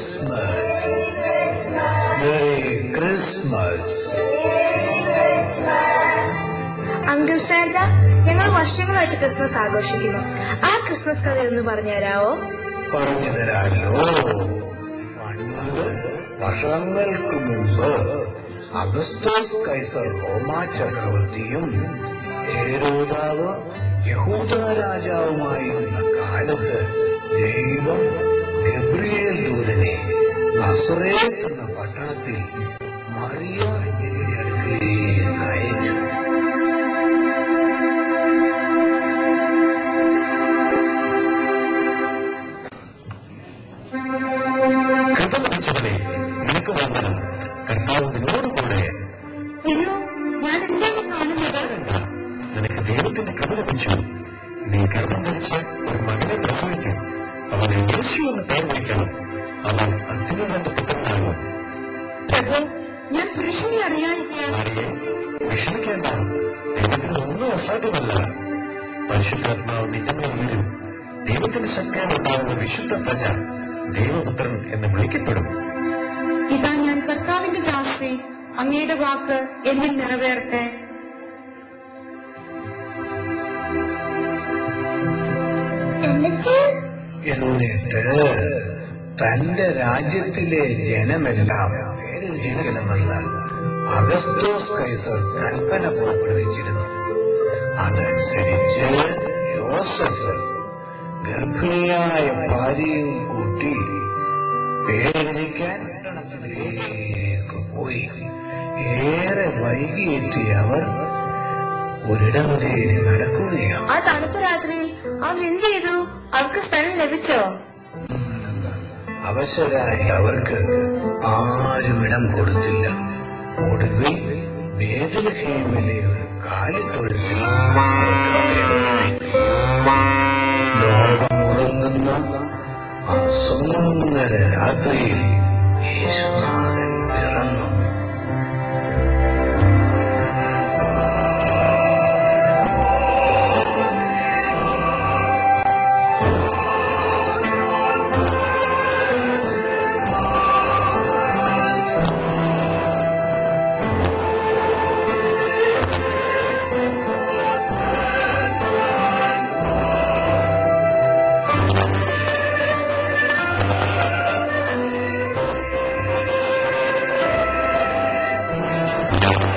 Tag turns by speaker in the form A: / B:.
A: Christmas merry Christmas
B: uncle Santa ഞങ്ങൾ വർഷങ്ങളായിട്ട് Christmas ആഘോഷിക്കുന്നു ആ ക്രിസ്മസ് കഥ ഒന്ന് പറഞ്ഞു തരാവോ
A: പറഞ്ഞു തരാമല്ലോ പണ്ട് വർഷങ്ങൾക്ക് മുമ്പ് അഗസ്റ്റോസ് കൈസർ റോമാ ചക്രവർത്തിയും ഹേരോദാവ് യഹൂദ രാജാവുമായിരുന്ന കാലത്ത് ദൈവം ഗബ്രിയേൽ ദൂതനെ നസറേത്ത് എന്ന പട്ടണത്തിൽ മറിയ എന്നിവരുടെ അടുക്കലേക്ക് അയച്ചു
C: കൃപ ലഭിച്ചവനെ നിനക്ക് വന്ദനം കർത്താവ് നിന്നോട് കൂടെ
D: അയ്യോ ഞാൻ എന്താണ് കാണുന്നത്
C: വേണ്ട നിനക്ക് ദൈവത്തിന്റെ കൃപ ലഭിച്ചു നീ ഗർഭം ധരിച്ച് ഒരു മകനെ പ്രസവിക്കും അവനെ യേശു എന്ന് പേർ വിളിക്കണം അവൻ അത്യുന്നതന്റെ പുത്രനാകും
D: പ്രഭു ഞാൻ പുരുഷനെ അറിയാനില്ല
C: മാറിയെ വിഷമിക്കേണ്ട ദൈവത്തിന് ഒന്നും അസാധ്യമല്ല പരിശുദ്ധാത്മാവ് നിന്റെ ഉയരും ദൈവത്തിന്റെ ശക്തിയാൽ ഉണ്ടാകുന്ന വിശുദ്ധ പ്രജ ദൈവപുത്രൻ എന്ന് വിളിക്കപ്പെടും
D: ഇതാ ഞാൻ കർത്താവിന്റെ ദാസി അങ്ങയുടെ വാക്ക് എന്നിൽ നിറവേറട്ടെ
A: എന്നിട്ട് തന്റെ രാജ്യത്തിലെ ജനമെല്ലാം ജനമെന്ന് അഗസ്റ്റോസ് കൈസർ കൽപ്പന പുറപ്പെടുവിച്ചിരുന്നു അതനുസരിച്ച് യോസഫ് ഗർഭിണിയായ ഭാര്യയും കൂട്ടി പേരെഴുതിക്കാൻ പട്ടണത്തിലേക്ക് പോയി ഏറെ വൈകിയെത്തിയ അവർ ഒരിടം തേടി നടക്കുകയാണ്
B: ആ തണുത്ത രാത്രിയിൽ അവർ എന്ത് ചെയ്തു അവർക്ക് സ്ഥലം ലഭിച്ചോ
A: അവശരായി അവർക്ക് ആരും ഇടം കൊടുത്തില്ല ഒടുവിൽ ബേദലഹേമിലെ ഒരു കാലിത്തൊഴുത്തിൽ അവർക്ക് അഭയം ലഭിച്ചു. ലോകമുറങ്ങുന്ന ആ സുന്ദര രാത്രിയിൽ യേശുനാഥൻ പിറന്നു
C: ഞാൻ